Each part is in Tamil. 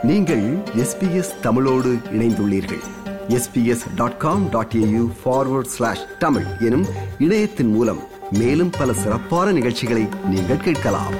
நீங்கள் எஸ்பிஎஸ் தமிழோடு இணைந்துள்ளீர்கள் SBS dot com dot AU forward slash Tamil எனும் இணையத்தின் மூலம் மேலும் பல சிறப்பான நிகழ்ச்சிகளை நீங்கள் கேட்கலாம்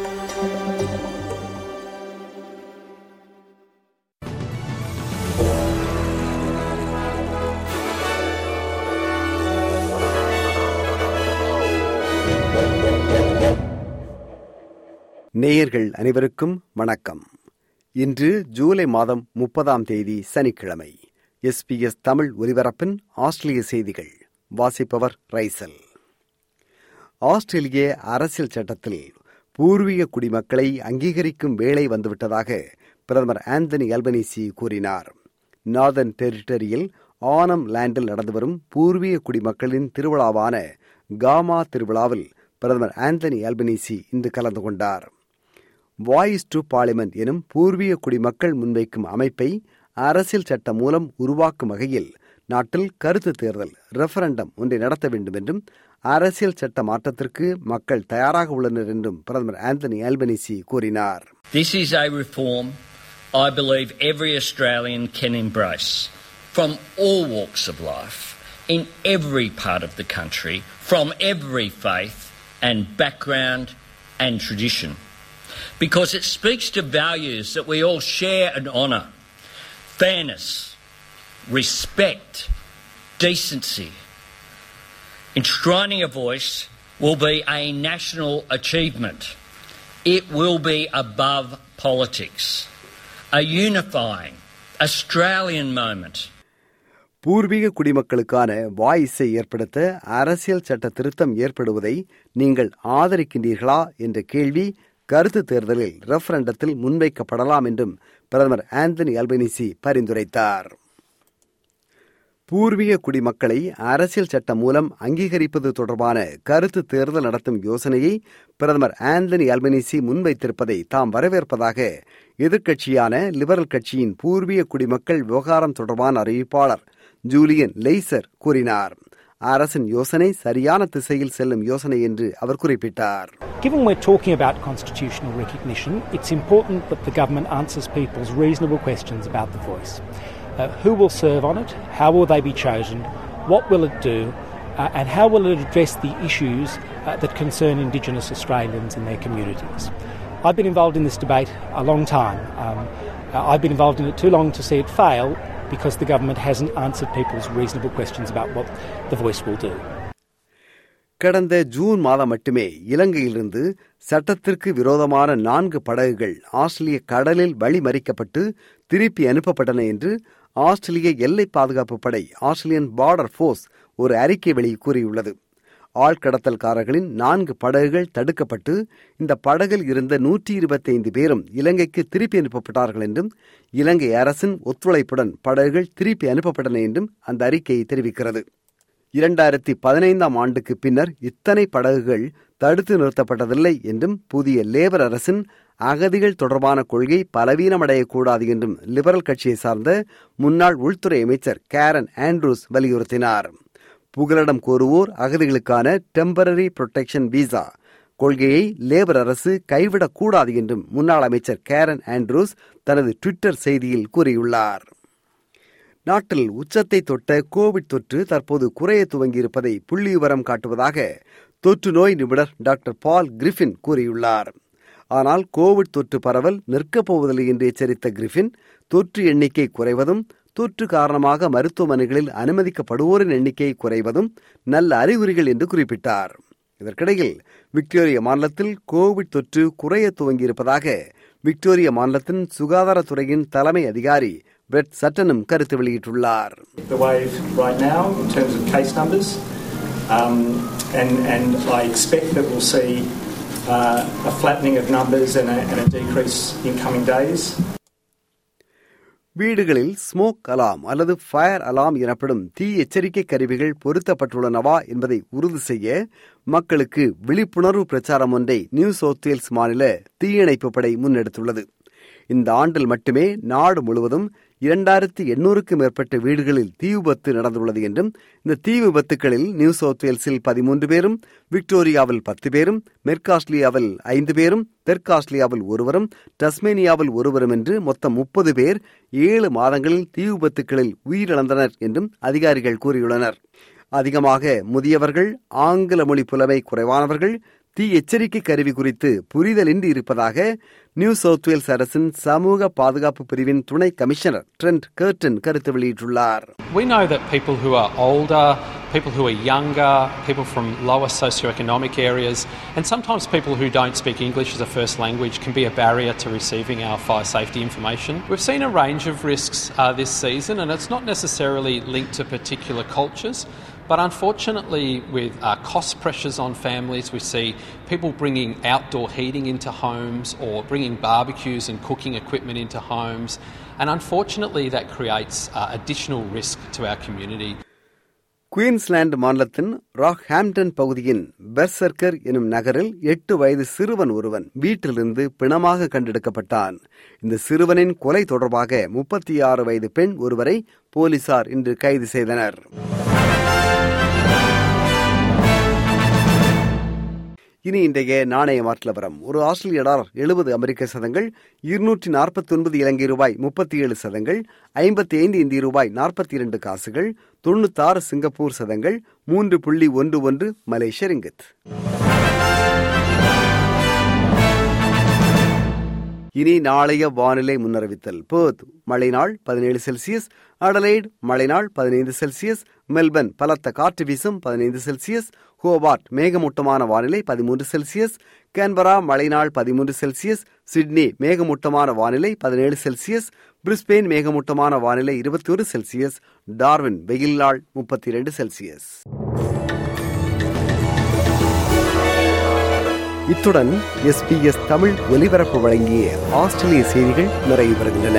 நேயர்கள் அனைவருக்கும் வணக்கம் இன்று ஜூலை மாதம் முப்பதாம் தேதி சனிக்கிழமை எஸ்பிஎஸ் தமிழ் ஒலிபரப்பின் ஆஸ்திரேலிய செய்திகள் வாசிப்பவர் ரைசல் ஆஸ்திரேலிய அரசியல் சட்டத்தில் பூர்வீக குடிமக்களை அங்கீகரிக்கும் வேளை வந்துவிட்டதாக பிரதமர் ஆந்தனி அல்பனீசி கூறினார் நார்தன் டெரிட்டரியில் ஆனம் லேண்டில் நடந்து வரும் பூர்வீக குடிமக்களின் திருவிழாவான காமா திருவிழாவில் பிரதமர் ஆந்தனி அல்பனீசி இன்று கலந்து கொண்டார் வாய்ஸ் டு பார்லிமெண்ட் எனும் பூர்வீக குடிமக்கள் முன்வைக்கும் அமைப்பை அரசியல் சட்டம் மூலம் உருவாக்கும் வகையில் நாட்டில் கருத்து தேர்தல் ரெஃபரண்டம் ஒன்றை நடத்த வேண்டும் என்றும் அரசியல் சட்ட மாற்றத்திற்கு மக்கள் தயாராக உள்ளனர் என்றும் பிரதமர் ஆந்தனி அல்பனிசி கூறினார் This is a reform I believe every Australian can embrace from all walks of life, in every part of the country, from every faith and background and tradition. Because it speaks to values that we all share and honour fairness, respect, decency. Enshrining a voice will be a national achievement. It will be above politics. A unifying Australian moment. பூர்வீக குடிமக்களுக்கான வாய்ஸை ஏற்படுத்த அரசியல் சட்ட திருத்தம் ஏற்படுவதை நீங்கள் ஆதரிக்கின்றீர்களா என்ற கேள்வி கருத்து தேர்தலில் ரெஃபரண்டத்தில் முன்வைக்கப்படலாம் என்றும் பிரதமர் ஆந்தனி அல்பனிசி பரிந்துரைத்தார் பூர்வீக குடிமக்களை அரசியல் சட்டம் மூலம் அங்கீகரிப்பது தொடர்பான கருத்து தேர்தல் நடத்தும் யோசனையை பிரதமர் ஆந்தனி அல்பனிசி முன்வைத்திருப்பதை தாம் வரவேற்பதாக எதிர்க்கட்சியான லிபரல் கட்சியின் பூர்வீக குடிமக்கள் விவகாரம் தொடர்பான அறிவிப்பாளர் ஜூலியன் லெய்சர் கூறினார் அரசின் யோசனை சரியான திசையில் செல்லும் யோசனை என்று அவர் குறிப்பிட்டார் Given we're talking about constitutional recognition, it's important that the government answers people's reasonable questions about the voice. Uh, who will serve on it? How will they be chosen? What will it do? Uh, and how will it address the issues uh, that concern Indigenous Australians and their communities? I've been involved in this debate a long time. Um, I've been involved in it too long to see it fail because the government hasn't answered people's reasonable questions about what the voice will do. கடந்த ஜூன் மாதம் மட்டுமே இலங்கையிலிருந்து சட்டத்திற்கு விரோதமான நான்கு படகுகள் ஆஸ்திரேலிய கடலில் வழிமறிக்கப்பட்டு திருப்பி அனுப்பப்பட்டன என்று ஆஸ்திரேலிய எல்லை பாதுகாப்பு படை ஆஸ்திரேலியன் பார்டர் போர்ஸ் ஒரு அறிக்கை வெளி கூறியுள்ளது ஆழ்கடத்தல்காரர்களின் நான்கு படகுகள் தடுக்கப்பட்டு இந்த படகில் இருந்த நூற்றி இருபத்தி ஐந்து பேரும் இலங்கைக்கு திருப்பி அனுப்பப்பட்டார்கள் என்றும் இலங்கை அரசின் ஒத்துழைப்புடன் படகுகள் திருப்பி அனுப்பப்பட்டன என்றும் அந்த அறிக்கை தெரிவிக்கிறது இரண்டாயிரத்தி பதினைந்தாம் ஆண்டுக்கு பின்னர் இத்தனை படகுகள் தடுத்து நிறுத்தப்பட்டதில்லை என்றும் புதிய லேபர் அரசின் அகதிகள் தொடர்பான கொள்கை பலவீனமடையக்கூடாது என்றும் லிபரல் கட்சியை சார்ந்த முன்னாள் உள்துறை அமைச்சர் கேரன் ஆண்ட்ரூஸ் வலியுறுத்தினார் புகலிடம் கோருவோர் அகதிகளுக்கான டெம்பரரி புரொடெக்ஷன் விசா கொள்கையை லேபர் அரசு கைவிடக்கூடாது என்றும் முன்னாள் அமைச்சர் கேரன் ஆண்ட்ரூஸ் தனது ட்விட்டர் செய்தியில் கூறியுள்ளார் நாட்டில் உச்சத்தை தொட்ட கோவிட் தொற்று தற்போது குறைய துவங்கியிருப்பதை புள்ளி விவரம் காட்டுவதாக தொற்று நோய் நிபுணர் டாக்டர் பால் கிரிஃபின் கூறியுள்ளார் ஆனால் கோவிட் தொற்று பரவல் நிற்கப் போவதில்லை என்று எச்சரித்த கிரிஃபின் தொற்று எண்ணிக்கை குறைவதும் தொற்று காரணமாக மருத்துவமனைகளில் அனுமதிக்கப்படுவோரின் எண்ணிக்கை குறைவதும் நல்ல அறிகுறிகள் என்று குறிப்பிட்டார் இதற்கிடையில் விக்டோரியா மாநிலத்தில் கோவிட் தொற்று குறைய துவங்கியிருப்பதாக விக்டோரியா மாநிலத்தின் சுகாதாரத்துறையின் தலைமை அதிகாரி பிரெட் சட்டனும் கருத்து வெளியிட்டுள்ளார் the wave right now in terms of case numbers, um, and, and I expect that we'll see uh, a flattening of numbers and a, and a decrease in coming days. வீடுகளில் ஸ்மோக் அலாம் அல்லது ஃபயர் அலாம் எனப்படும் தீ எச்சரிக்கை கருவிகள் பொருத்தப்பட்டுள்ளனவா என்பதை உறுதி செய்ய மக்களுக்கு விழிப்புணர்வு பிரச்சாரம் ஒன்றை நியூ சவுத் வேல்ஸ் மாநில தீயணைப்பு படை முன்னெடுத்துள்ளது இந்த ஆண்டில் மட்டுமே நாடு முழுவதும் இரண்டாயிரத்தி எண்ணூறுக்கும் மேற்பட்ட வீடுகளில் தீ விபத்து நடந்துள்ளது என்றும் இந்த தீ விபத்துகளில் நியூ சவுத் வேல்ஸில் பதிமூன்று பேரும் விக்டோரியாவில் பத்து பேரும் மெர்காஸ்லியாவில் ஐந்து பேரும் தெற்காஸ்லியாவில் ஒருவரும் டஸ்மேனியாவில் ஒருவரும் என்று மொத்தம் முப்பது பேர் ஏழு மாதங்களில் தீ விபத்துகளில் உயிரிழந்தனர் என்றும் அதிகாரிகள் கூறியுள்ளனர் அதிகமாக முதியவர்கள் ஆங்கில மொழி புலமை குறைவானவர்கள் தீ எச்சரிக்கை கருவி குறித்து புரிதலின்றி இருப்பதாக நியூ சவுத் வேல்ஸ் அரசின் சமூக பாதுகாப்பு பிரிவின் துணை கமிஷனர் ட்ரெண்ட் கர்டன் கருத்து வெளியிட்டுள்ளார் We know that people who are older, people who are younger, people from lower socioeconomic areas, and sometimes people who don't speak English as a first language can be a barrier to receiving our fire safety information. We've seen a range of risks uh, this season, and it's not necessarily linked to particular cultures. But unfortunately, with uh, cost pressures on families, we see people bringing outdoor heating into homes or bringing barbecues and cooking equipment into homes. And unfortunately, that creates uh, additional risk to our community. Queensland மாநிலத்தின் ராக் ஹாம்டன் பகுதியின் பெர்சர்க்கர் எனும் நகரில் எட்டு வயது சிறுவன் ஒருவன் வீட்டிலிருந்து பிணமாக கண்டெடுக்கப்பட்டான் இந்த சிறுவனின் கொலை தொடர்பாக முப்பத்தி ஆறு வயது பெண் ஒருவரை போலீசார் இன்று கைது செய்தனர் இனி இன்றைய நாணய மாற்றலவரம் ஒரு ஆஸ்திரேலிய டாலர் எழுபது அமெரிக்க சதங்கள் இருநூற்றி நாற்பத்தி ஒன்பது இலங்கை ரூபாய் முப்பத்தி ஏழு சதங்கள் ஐம்பத்தி ஐந்து இந்திய ரூபாய் நாற்பத்தி இரண்டு காசுகள் தொண்ணூத்தாறு சிங்கப்பூர் சதங்கள் மூன்று புள்ளி ஒன்று ஒன்று மலேசிய ரிங்கித் இனி நாளைய வானிலை முன்னறிவித்தல் பேர்த் மழை நாள் பதினேழு செல்சியஸ் அடலைட் மழை நாள் பதினைந்து செல்சியஸ் மெல்பர்ன் பலத்த காற்று வீசும் பதினைந்து செல்சியஸ் ஹோபார்ட் மேகமூட்டமான வானிலை பதிமூன்று செல்சியஸ் கேன்பரா மழை நாள் பதிமூன்று செல்சியஸ் சிட்னி மேகமூட்டமான வானிலை பதினேழு செல்சியஸ் பிரிஸ்பெயின் மேகமூட்டமான வானிலை இருபத்தி ஒரு செல்சியஸ் டார்வின் வெயில் நாள் முப்பத்தி இரண்டு செல்சியஸ் இத்துடன் எஸ்பிஎஸ் தமிழ் ஒலிபரப்பு வழங்கிய ஆஸ்திரேலிய செய்திகள் நிறைவு பெறுகின்றன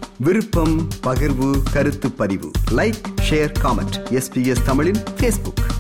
விருப்பம் பகிர்வு கருத்து பதிவு லைக் ஷேர் காமெண்ட் எஸ்பிஎஸ் தமிழின் ஃபேஸ்புக்